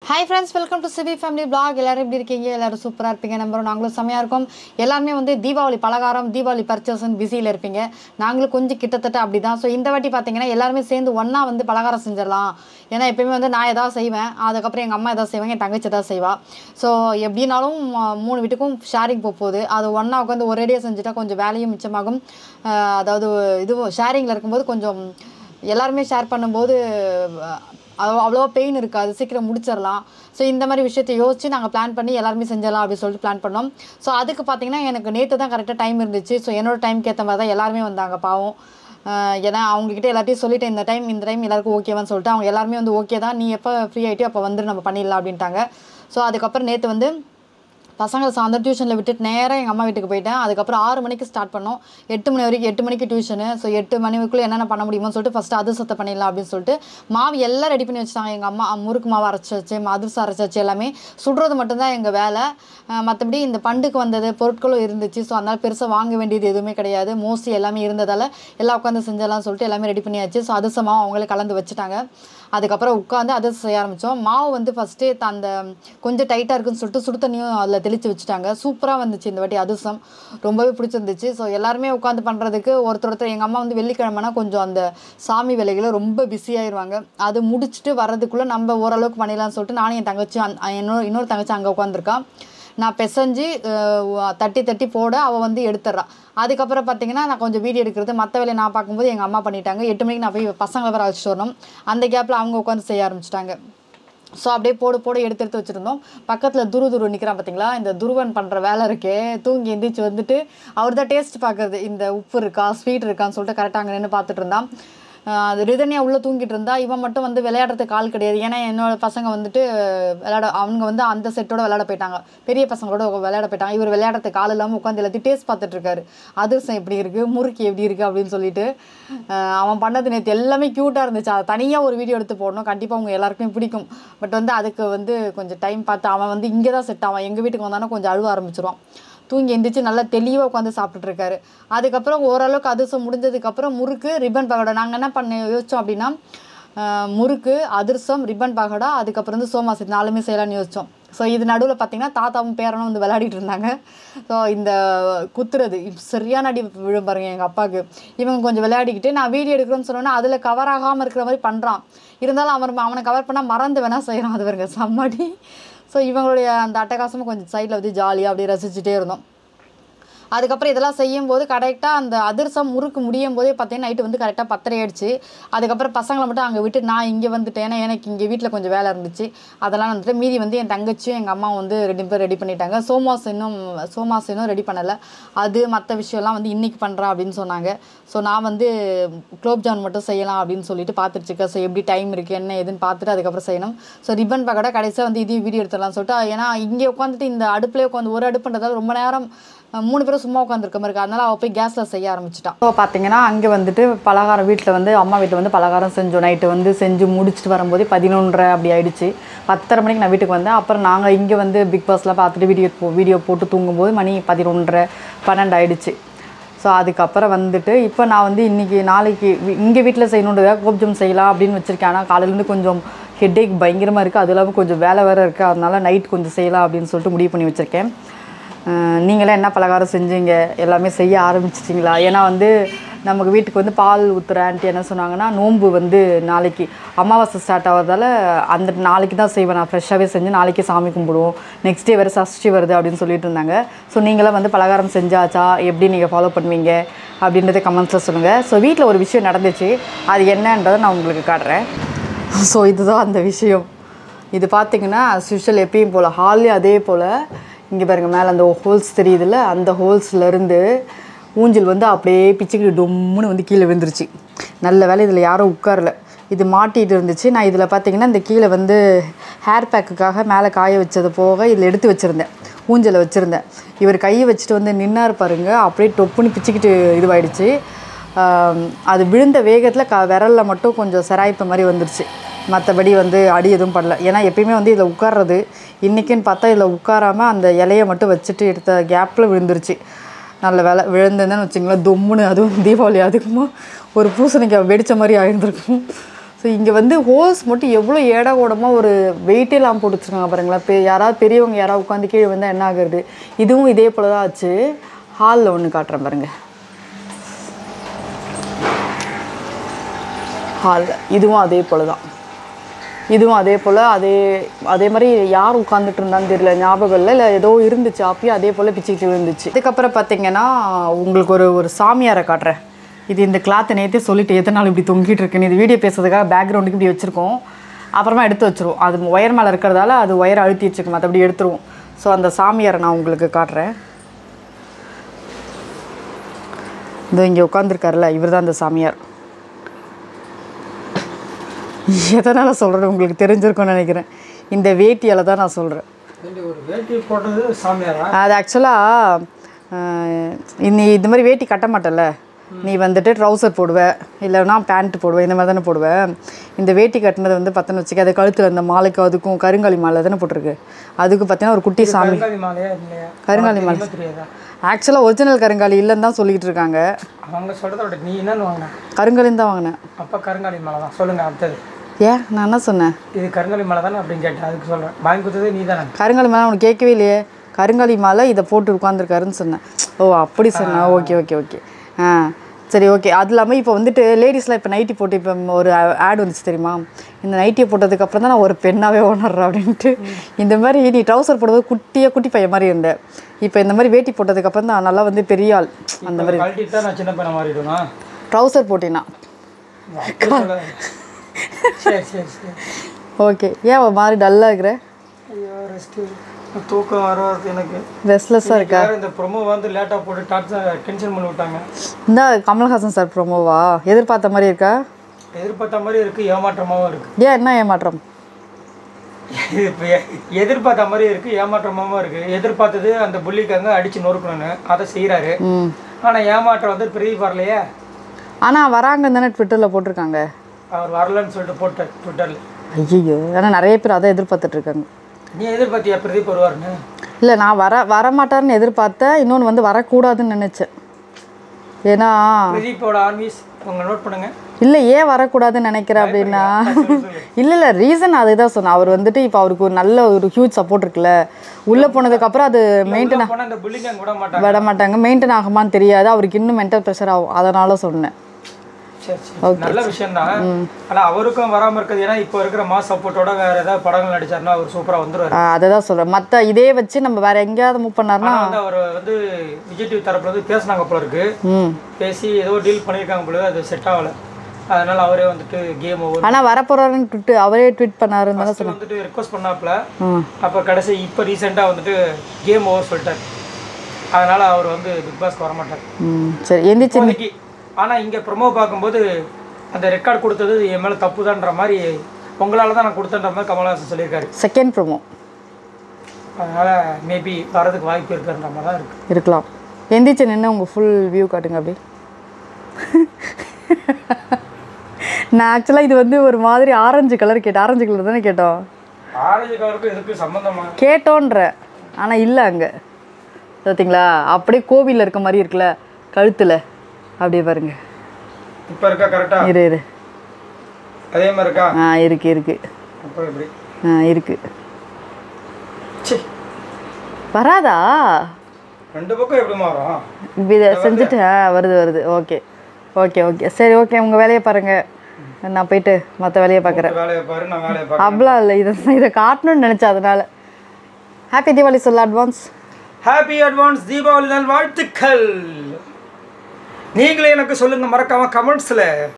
Hi friends welcome to Sibi family blog எல்லாரும் எப்படி இருக்கீங்க எல்லாரும் சூப்பராக இருப்பீங்க நம்புறோம் நாங்களும் செம்மையாக இருக்கோம் எல்லாருமே வந்து தீபாவளி பலகாரம் தீபாவளி பர்ச்சேஸ்ன்னு பிஸியில் இருப்பீங்க நாங்களும் கொஞ்சம் கிட்டத்தட்ட அப்படி தான் ஸோ இந்த வாட்டி பார்த்தீங்கன்னா எல்லாருமே சேர்ந்து ஒன்றா வந்து பலகாரம் செஞ்சிடலாம் ஏன்னா எப்பயுமே வந்து நான் எதாவது செய்வேன் அதுக்கப்புறம் எங்கள் அம்மா எதாவது செய்வாங்க என் தங்கச்சி எதாவது செய்வா ஸோ எப்படினாலும் ஆ, மூணு வீட்டுக்கும் ஷேரிங் போக போகுது அது ஒன்றா உட்காந்து ஒரேடியாக செஞ்சுட்டா கொஞ்சம் வேலையும் மிச்சமாகும் ஆ, அதாவது இது ஷேரிங்கில் இருக்கும்போது கொஞ்சம் எல்லாருமே ஷேர் பண்ணும்போது அஹ், அவ்வளோ அவ்வளோவா பெயின் இருக்காது சீக்கிரம் முடிச்சிடலாம் ஸோ இந்த மாதிரி விஷயத்தை யோசிச்சு நாங்கள் பிளான் பண்ணி எல்லாருமே செஞ்சிடலாம் அப்படின்னு சொல்லிட்டு பிளான் பண்ணோம் ஸோ அதுக்கு பார்த்தீங்கன்னா எனக்கு நேற்று தான் கரெக்டாக டைம் இருந்துச்சு ஸோ என்னோட டைம்க்கு ஏற்ற மாதிரி தான் எல்லாருமே வந்தாங்க பாவம் அஹ், ஏன்னா அவங்கக்கிட்ட எல்லாத்தையும் சொல்லிட்டேன் இந்த டைம் இந்த டைம் எல்லாருக்கும் ஓகேவான்னு சொல்லிட்டு அவங்க எல்லாருமே வந்து ஓகே தான் நீ எப்போ ஃப்ரீ ஆகிட்டியோ அப்போ வந்துரு நம்ம பண்ணிடலாம் அப்படின்ட்டாங்க ஸோ அதுக்கப்புறம் நேற்று வந்து பசங்களை சாயந்தரம் டியூஷனில் விட்டுட்டு நேராக எங்கள் அம்மா வீட்டுக்கு போயிட்டேன் அதுக்கப்புறம் ஆறு மணிக்கு ஸ்டார்ட் பண்ணோம் எட்டு மணி வரைக்கும் எட்டு மணிக்கு டியூஷனு ஸோ எட்டு மணிக்குள்ளே என்னென்ன பண்ண முடியுமோன்னு சொல்லிட்டு ஃபஸ்ட்டு அதிர்சத்தை பண்ணிடலாம் அப்படின்னு சொல்லிட்டு மாவு எல்லாம் ரெடி பண்ணி வச்சுட்டாங்க எங்கள் அம்மா முறுக்கு மாவு அரைச்சி வச்சு அதிர்சம் அரைச்சி வச்சு எல்லாமே சுடுறது மட்டும்தான் எங்கள் வேலை அஹ் மற்றபடி இந்த பண்டுக்கு வந்தது பொருட்களும் இருந்துச்சு ஸோ அதனால் பெருசாக வாங்க வேண்டியது எதுவுமே கிடையாது மோஸ்ட்லி எல்லாமே இருந்ததால் எல்லாம் உட்காந்து செஞ்சலாம் சொல்லிட்டு எல்லாமே ரெடி பண்ணியாச்சு ஸோ அதிர்சமாவும் அவங்களே கலந்து வச்சுட்டாங்க அதுக்கப்புறம் உட்காந்து அதிர்சம் செய்ய ஆரம்பித்தோம் மாவு வந்து ஃபஸ்ட்டே அந்த கொஞ்சம் டைட்டாக இருக்குன்னு சொல்லிட்டு சுடு தண்ணியும் அதில் தெளித்து வச்சுட்டாங்க சூப்பராக வந்துச்சு இந்த வாட்டி அதிர்சம் ரொம்பவே பிடிச்சிருந்துச்சு ஸோ எல்லாருமே உட்காந்து பண்ணுறதுக்கு ஒருத்தர் ஒருத்தர் எங்கள் அம்மா வந்து வெள்ளிக்கிழமைனா கொஞ்சம் அந்த சாமி வேலைகளை ரொம்ப பிஸியாயிருவாங்க அது முடிச்சுட்டு வர்றதுக்குள்ளே நம்ம ஓரளவுக்கு பண்ணிடலாம்னு சொல்லிட்டு நானும் என் தங்கச்சி அந் இன்னொரு இன்னொரு தங்கச்சி அங்கே உட்காந்துருக்கா நான் பிசைஞ்சு அஹ், தட்டி தட்டி போட அவள் வந்து எடுத்துட்றா அதுக்கப்புறம் பார்த்தீங்கன்னா நான் கொஞ்சம் வீடியோ எடுக்கிறது மற்ற வேலையை நான் பார்க்கும்போது எங்கள் அம்மா பண்ணிட்டாங்க எட்டு மணிக்கு நான் போய் பசங்களை வேறு அழைச்சிட்டு வரணும் அந்த கேப்பில் அவங்க உட்காந்து செய்ய ஆரம்பிச்சிட்டாங்க ஸோ அப்படியே போடு போடு எடுத்து எடுத்து வச்சுருந்தோம் பக்கத்தில் துரு துரு நிற்கிறான் பார்த்தீங்களா இந்த துருவன் பண்ணுற வேலை இருக்கே தூங்கி எந்திரிச்சு வந்துட்டு அவர் தான் டேஸ்ட் பார்க்குறது இந்த உப்பு இருக்கா ஸ்வீட் இருக்கான்னு சொல்லிட்டு கரெக்டாக அங்கே நின்று பார்த்துட்டு இருந்தான் ஆஹ் அது ரிதன்யா உள்ளே தூங்கிட்டு இருந்தா இவன் மட்டும் வந்து விளையாடுறதுக்கு ஆள் கிடையாது ஏன்னா என்னோட பசங்க வந்துட்டு விளையாட அவங்க வந்து அந்த செட்டோட விளையாட போயிட்டாங்க பெரிய பசங்களோட விளையாட போயிட்டாங்க இவர் விளையாடுறதுக்கு ஆள் இல்லாமல் உட்காந்து எல்லாத்தையும் டேஸ்ட் பார்த்துட்டு இருக்காரு அதிரசம் எப்படி இருக்குது முறுக்கு எப்படி இருக்குது அப்படின்னு சொல்லிட்டு ஆஹ் அவன் பண்ணது நேற்று எல்லாமே க்யூட்டாக இருந்துச்சு அதை தனியாக ஒரு வீடியோ எடுத்து போடணும் கண்டிப்பாக அவங்க எல்லாருக்குமே பிடிக்கும் பட் வந்து அதுக்கு வந்து கொஞ்சம் டைம் பார்த்து அவன் வந்து இங்கே தான் செட் ஆவான் எங்கள் வீட்டுக்கு வந்தானா கொஞ்சம் அழுவ ஆரம்பிச்சிருவான் தூங்கி எந்திரிச்சு நல்லா தெளிவாக உட்காந்து சாப்பிட்டுட்டு இருக்காரு அதுக்கப்புறம் ஓரளவுக்கு அதிர்சம் முடிஞ்சதுக்கப்புறம் முறுக்கு ரிப்பன் பகோடா நாங்கள் என்ன பண்ண யோசிச்சோம் அப்படின்னா ஆஹ், முறுக்கு அதிர்சம் ரிப்பன் பகோடா அதுக்கப்புறம் வந்து சோமாசி நாலுமே செய்யலாம்னு யோசிச்சோம் ஸோ இது நடுவில் பார்த்தீங்கன்னா தாத்தாவும் பேரனும் வந்து விளையாடிட்டு இருந்தாங்க ஸோ இந்த குத்துறது இப்ப சரியான அடி விழும் பாருங்க எங்கள் அப்பாவுக்கு இவங்க கொஞ்சம் விளையாடிக்கிட்டு நான் வீடியோ எடுக்கிறேன்னு சொன்னோன்னா அதில் கவர் ஆகாமல் இருக்கிற மாதிரி பண்ணுறான் இருந்தாலும் அவன் அவனை கவர் பண்ணால் மறந்து வேணால் செய்கிறான் அது பாருங்க செம்மடி ஸோ இவங்களுடைய அந்த அட்டகாசமும் கொஞ்சம் சைடில் வந்து ஜாலியாக அப்படியே ரசிச்சுட்டே இருந்தோம் அதுக்கப்புறம் இதெல்லாம் செய்யும்போது கரெக்டாக அந்த அதிரசம் முறுக்கு முடியும் போதே பார்த்தீங்கன்னா நைட்டு வந்து கரெக்டாக பத்தரை ஆயிடுச்சு அதுக்கப்புறம் பசங்களை மட்டும் அங்கே விட்டு நான் இங்கே வந்துட்டேன் ஏன்னா எனக்கு இங்கே வீட்டில் கொஞ்சம் வேலை இருந்துச்சு அதெல்லாம் வந்துட்டு மீதி வந்து என் தங்கச்சியும் எங்கள் அம்மா வந்து ரெண்டு பேர் ரெடி பண்ணிட்டாங்க சோமாஸ் இன்னும் சோமாஸ் இன்னும் ரெடி பண்ணலை அது மற்ற விஷயம்லாம் வந்து இன்றைக்கி பண்ணுறேன் அப்படின்னு சொன்னாங்க ஸோ நான் வந்து குலோப் ஜாமுன் மட்டும் செய்யலாம் அப்படின்னு சொல்லிட்டு பார்த்துட்டு இருக்கேன் ஸோ எப்படி டைம் இருக்குது என்ன ஏதுன்னு பார்த்துட்டு அதுக்கப்புறம் செய்யணும் ஸோ ரிப்பன் பக்கடா கடைசியாக வந்து இதையும் வீடியோ எடுத்துடலாம் சொல்லிட்டு ஏன்னா இங்கே உட்காந்துட்டு இந்த அடுப்புலேயே உட்காந்து ஒரு அடுப்புன்றதால ரொம்ப நேரம் அஹ், மூணு பேரும் சும்மா உட்காந்துருக்க மாதிரி இருக்கு அதனால அவள் போய் கேஸில் செய்ய ஆரம்பிச்சிட்டான் ஸோ பார்த்தீங்கன்னா அங்கே வந்துட்டு பலகாரம் வீட்டில் வந்து அம்மா வீட்டில் வந்து பலகாரம் செஞ்சோம் நைட்டு வந்து செஞ்சு முடிச்சுட்டு வரும்போது பதினொன்றரை அப்படி ஆயிடுச்சு பத்தரை மணிக்கு நான் வீட்டுக்கு வந்தேன் அப்புறம் நாங்கள் இங்கே வந்து பிக் பாஸ்லாம் பார்த்துட்டு வீடியோ போ வீடியோ போட்டு தூங்கும்போது மணி பதினொன்றரை பன்னெண்டு ஆயிடுச்சு ஸோ அதுக்கப்புறம் வந்துட்டு இப்போ நான் வந்து இன்றைக்கி நாளைக்கு இங்கே வீட்டில் செய்யணுன்றதுக்காக கோப்ஜம் செய்யலாம் அப்படின்னு வச்சுருக்கேன் ஆனால் காலையிலேருந்து கொஞ்சம் ஹெட்டேக் பயங்கரமாக இருக்குது அது இல்லாமல் கொஞ்சம் வேலை வேறு இருக்குது அதனால நைட் கொஞ்சம் செய்யலாம் அப்படின்னு சொல்லிட்டு முடிவு பண்ணி வச்சுருக்கேன் அஹ் நீங்களே என்ன பலகாரம் செஞ்சீங்க எல்லாமே செய்ய ஆரம்பிச்சிட்டிங்களா ஏன்னா வந்து நமக்கு வீட்டுக்கு வந்து பால் ஊற்றுற ஆண்டி என்ன சொன்னாங்கன்னா நோன்பு வந்து நாளைக்கு அமாவாசை ஸ்டார்ட் ஆகிறதால அந்த நாளைக்கு தான் செய்வேன் நான் ஃப்ரெஷ்ஷாகவே செஞ்சு நாளைக்கே சாமி கும்பிடுவோம் நெக்ஸ்ட் டே வேறு சஷ்டி வருது அப்படின்னு சொல்லிட்டு இருந்தாங்க ஸோ நீங்களாம் வந்து பலகாரம் செஞ்சாச்சா எப்படி நீங்கள் ஃபாலோ பண்ணுவீங்க அப்படின்றத கமெண்ட்ஸில் சொல்லுங்கள் ஸோ வீட்டில் ஒரு விஷயம் நடந்துச்சு அது என்னன்றதை நான் உங்களுக்கு காட்டுறேன் ஸோ இதுதான் அந்த விஷயம் இது பார்த்தீங்கன்னா ஸ்யூஷுவல் எப்பயும் போல் ஹால்லே அதே போல் இங்கே பாருங்கள் மேலே அந்த ஹோல்ஸ் தெரியுதுல்ல அந்த ஹோல்ஸ்லேருந்து ஊஞ்சல் வந்து அப்படியே பிச்சுக்கிட்டு டொம்முன்னு வந்து கீழே விழுந்துருச்சு நல்ல வேலை இதில் யாரும் உட்காரல இது மாட்டிகிட்டு இருந்துச்சு நான் இதில் பார்த்தீங்கன்னா இந்த கீழே வந்து ஹேர் பேக்குக்காக மேலே காய வச்சது போக இதில் எடுத்து வச்சுருந்தேன் ஊஞ்சலை வச்சுருந்தேன் இவர் கையை வச்சுட்டு வந்து நின்னார் பாருங்க அப்படியே டொப்புன்னு பிச்சுக்கிட்டு இதுவாயிடுச்சு ஆம், அது விழுந்த வேகத்தில் க விரலில் மட்டும் கொஞ்சம் செராய்ப்பு மாதிரி வந்துருச்சு மற்றபடி வந்து அடி எதுவும் படல ஏன்னா எப்பயுமே வந்து இதில் உட்கார்றது இன்றைக்கின்னு பார்த்தா இதில் உட்காராமல் அந்த இலையை மட்டும் வச்சுட்டு எடுத்த கேப்பில் விழுந்துருச்சு நல்ல வேலை விழுந்ததுன்னு வச்சுங்களேன் தொம்முன்னு அதுவும் தீபாவளி அதுக்குமா ஒரு பூசணிக்காய் வெடித்த மாதிரி ஆயிருந்திருக்கும் ஸோ இங்கே வந்து ஹோல்ஸ் மட்டும் எவ்வளோ ஏடா கூடமாக ஒரு வெயிட்டே இல்லாமல் போட்டு வச்சுருக்காங்க பாருங்களேன் இப்போ யாராவது பெரியவங்க யாராவது உட்காந்து கீழே வந்தால் என்ன ஆகுறது இதுவும் இதே போல தான் ஆச்சு ஹாலில் ஒன்று காட்டுறேன் பாருங்க ஹாலில் இதுவும் அதே போல தான் இதுவும் அதே போல் அதே அதே மாதிரி யார் உட்காந்துட்டு இருந்தான்னு தெரியல ஞாபகம் இல்லை இல்லை ஏதோ இருந்துச்சு அப்பயும் அதே போல் பிச்சுக்கிட்டு இருந்துச்சு அதுக்கப்புறம் பார்த்தீங்கன்னா உங்களுக்கு ஒரு ஒரு சாமியாரை காட்டுறேன் இது இந்த கிளாத்தை நேற்றே சொல்லிட்டு எத்தனை இப்படி தொங்கிட்டு இருக்குன்னு இது வீடியோ பேசுறதுக்காக பேக்ரவுண்டுக்கு இப்படி வச்சுருக்கோம் அப்புறமா எடுத்து வச்சுருவோம் அது ஒயர் மேலே இருக்கிறதால அது ஒயர் அழுத்தி வச்சுக்க மற்றபடி எடுத்துருவோம் ஸோ அந்த சாமியாரை நான் உங்களுக்கு காட்டுறேன் இதோ இங்கே உட்காந்துருக்காருல இவர் தான் அந்த சாமியார் எதனால் சொல்கிறேன் உங்களுக்கு தெரிஞ்சிருக்கும்னு நினைக்கிறேன் இந்த வேட்டியால் தான் நான் சொல்கிறேன் ஏண்டி, ஒரு வேட்டி போட்டது சாமியாரா அது ஆக்சுவலாக நீ இந்த மாதிரி வேட்டி கட்ட மாட்டல நீ வந்துட்டு ட்ரௌசர் போடுவ இல்லைன்னா பேண்ட் போடுவ இந்த மாதிரி தானே போடுவ இந்த வேட்டி கட்டினது வந்து பார்த்தோன்னு வச்சுக்க அது கழுத்தில் இந்த மாலைக்கும் அதுக்கும் கருங்காலி மாலை தானே போட்டிருக்கு அதுக்கு பார்த்தீங்கன்னா ஒரு குட்டி சாமி கருங்காலி மாலையா இல்லையா கருங்காலி மாலை தெரியுமா தெரியாதா ஆக்சுவலாக ஒரிஜினல் கருங்காலி இல்லைன்னு தான் சொல்லிக்கிட்டு இருக்காங்க அவங்க சொல்றத விட நீ என்னன்னு வாங்கின கருங்காலின்னு தான் வாங்கினேன் அப்போ கருங்காலி மாலை தான் சொல்லுங்க அடுத்தது ஏன் நான் என்ன சொன்னேன் இது கருங்காலி மாலை தானே அப்படின்னு கேட்டேன் அதுக்கு சொல்றேன் வாங்கி கொடுத்ததே நீ தானே கருங்காலி மாலை உனக்கு கேட்கவே இல்லையே கருங்காலி மாலை இதை போட்டு உட்காந்துருக்காருன்னு சொன்னேன் ஓ அப்படி சொன்னேன் ஓகே ஓகே ஓகே ஆ சரி ஓகே அது இல்லாமல் இப்போ வந்துட்டு லேடிஸ்லாம் இப்போ நைட்டி போட்டு இப்போ ஒரு ஆட் வந்துச்சு தெரியுமா இந்த நைட்டியை போட்டதுக்கு அப்புறம் தான் நான் ஒரு பெண்ணாகவே உணர்றேன் அப்படின்ட்டு இந்த மாதிரி நீ ட்ரௌசர் போடும்போது குட்டியாக குட்டி பையன் மாதிரி இருந்தேன் இப்போ இந்த மாதிரி வேட்டி போட்டதுக்கு அப்புறம் தான் நல்லா வந்து பெரிய ஆள் அந்த மாதிரி கழட்டிட்டு நான் சின்ன பையனை மாறிடுவேனா ட்ரௌசர் போட்டினா அப்படி சொல்லாத. சரி சரி சரி ஓகே ஏன் ஒரு மாதிரி டல்லாக இருக்கிற ஐயோ ரெஸ்ட்டு தூக்கம் வராது எனக்கு ரெஸ்ட்லெஸ்ஸாக இருக்கா யாரும் இந்த ப்ரொமோ வந்து லேட்டாக போட்டு டார்ச்சர் டென்ஷன் பண்ணி விட்டாங்க இந்த கமல்ஹாசன் சார் ப்ரோமோவா எதிர்பார்த்த மாதிரி இருக்கா எதிர்பார்த்த மாதிரி இருக்கு ஏமாற்றமாகவும் இருக்கு ஏன் என்ன ஏமாற்றம் இப்போ எதிர்பார்த்த மாதிரி இருக்கு ஏமாற்றமாகவும் இருக்கு எதிர்பார்த்தது அந்த புள்ளிக்காங்க அடிச்சு நொறுக்கணும்னு அதை செய்கிறாரு ம் ஆனால் ஏமாற்றம் வந்து பிரதீப் வரலையே ஆனால் வராங்க தானே ட்விட்டரில் போட்டிருக்காங்க அவர் வரலன்னு சொல்லிட்டு போட்டார் ட்விட்டரில் ஐயோ ஆனால் நிறைய பேர் அதை எதிர்பார்த்துட்டு இருக்காங்க நீ எதிர்பார்த்தியா பிரதீப் வருவார்னு இல்லை நான் வர வரமாட்டாருன்னு எதிர்பார்த்தேன் இன்னொன்று வந்து வரக்கூடாதுன்னு நினச்சேன் ஏன்னா பிரதீப்போட ஆர்மிஸ் உங்க நோட் பண்ணுங்க இல்லை ஏன் வரக்கூடாதுன்னு நினைக்கிறேன் அப்படின்னா இல்லை இல்லை ரீசன் அதுதான் சொன்னேன் அவர் வந்துட்டு இப்போ அவருக்கு ஒரு நல்ல ஒரு ஹியூஜ் சப்போர்ட் இருக்குல்ல உள்ளே போனதுக்கப்புறம் அது மெயின்டைன் உள்ள போனா அந்த புள்ளிங்க விட மாட்டாங்க விட மாட்டாங்க மெயின்டைன் ஆகுமான்னு தெரியாது அவருக்கு இன்னும் மென்டல் ப்ரெஷர் ஆகும் அதனால சொன்னேன் சரி சரி நல்ல விஷயம் தான் ஆனா அவருக்கும் வராம இருக்குது ஏன்னா இப்போ இருக்கிற மாஸ் சப்போர்ட்டோட வேற ஏதாவது படங்கள் நடிச்சாருன்னா அவர் சூப்பரா வந்துருவாரு ஆ, அதை தான் சொல்கிறேன் மற்ற இதே வச்சு நம்ம வேற எங்கேயாவது மூவ் பண்ணாருன்னா ஆனா வந்து அவர் வந்து விஜய் டிவி தரப்புல வந்து பேசினாங்க போல இருக்கு ம் பேசி ஏதோ டீல் பண்ணியிருக்காங்க போல இருக்கு, அது செட் ஆகல அதனால அவரே வந்துட்டு கேம் ஓவர் ஆனால் வரப்போறாருன்னு ட்விட்டு அவரே ட்வீட் பண்ணாருன்னு தானே வந்துட்டு ரெக்வஸ்ட் பண்ணாப்ல ம் அப்போ கடைசி இப்போ ரீசெண்டாக வந்துட்டு கேம் ஓவர் சொல்லிட்டார் அதனால அவர் வந்து பிக் பாஸ்க்கு வர மாட்டார் ம் சரி எந்திரிச்சு இப்போதைக்கு ஆனால் இங்கே ப்ரொமோ பார்க்கும்போது அந்த ரெக்கார்ட் கொடுத்தது என் மேலே தப்புதான்ற மாதிரி உங்களால தான் நான் கொடுத்தேன்ற மாதிரி கமல்ஹாசன் சொல்லியிருக்காரு செகண்ட் ப்ரோமோ அதனால மேபி வரதுக்கு வாய்ப்பு இருக்குன்ற மாதிரி தான் இருக்கு இருக்கலாம் எந்திரிச்சு நின்று உங்கள் ஃபுல் வியூ காட்டுங்க அப்படி நான் ஆக்சுவலாக இது வந்து ஒரு மாதிரி ஆரஞ்சு கலர் கேட்டேன் ஆரஞ்சு கலர் தானே கேட்டோம் ஆரஞ்சு கலருக்கும் இதுக்கு சம்மந்தமா கேட்டோன்ற ஆனால் இல்லை அங்கே பார்த்தீங்களா அப்படியே கோவிலில் இருக்க மாதிரி இருக்குல்ல கழுத்தில் அப்படியே பாருங்க இப்போ இருக்கா கரெக்டா இரு இரு அதே மாதிரி இருக்கா ஆ இருக்கு இருக்கு அப்புறம் எப்படி ஆ இருக்கு சி வராதா ரெண்டு பக்கம் எப்படி மாறும் இப்ப இதை செஞ்சுட்டு ஆ வருது வருது ஓகே ஓகே ஓகே சரி ஓகே உங்கள் வேலையை பாருங்கள் நான் போயிட்டு மற்ற வேலையை பார்க்குறேன் வேலையை பாரு நான் வேலையை பார்க்க அவ்வளோ இல்லை இதை இதை காட்டணும்னு நினச்சேன் அதனால ஹாப்பி தீபாவளி சொல்ல அட்வான்ஸ் ஹாப்பி அட்வான்ஸ் தீபாவளி நாள் வாழ்த்துக்கள் நீங்களே எனக்கு சொல்லுங்க மறக்காம கமெண்ட்ஸ்ல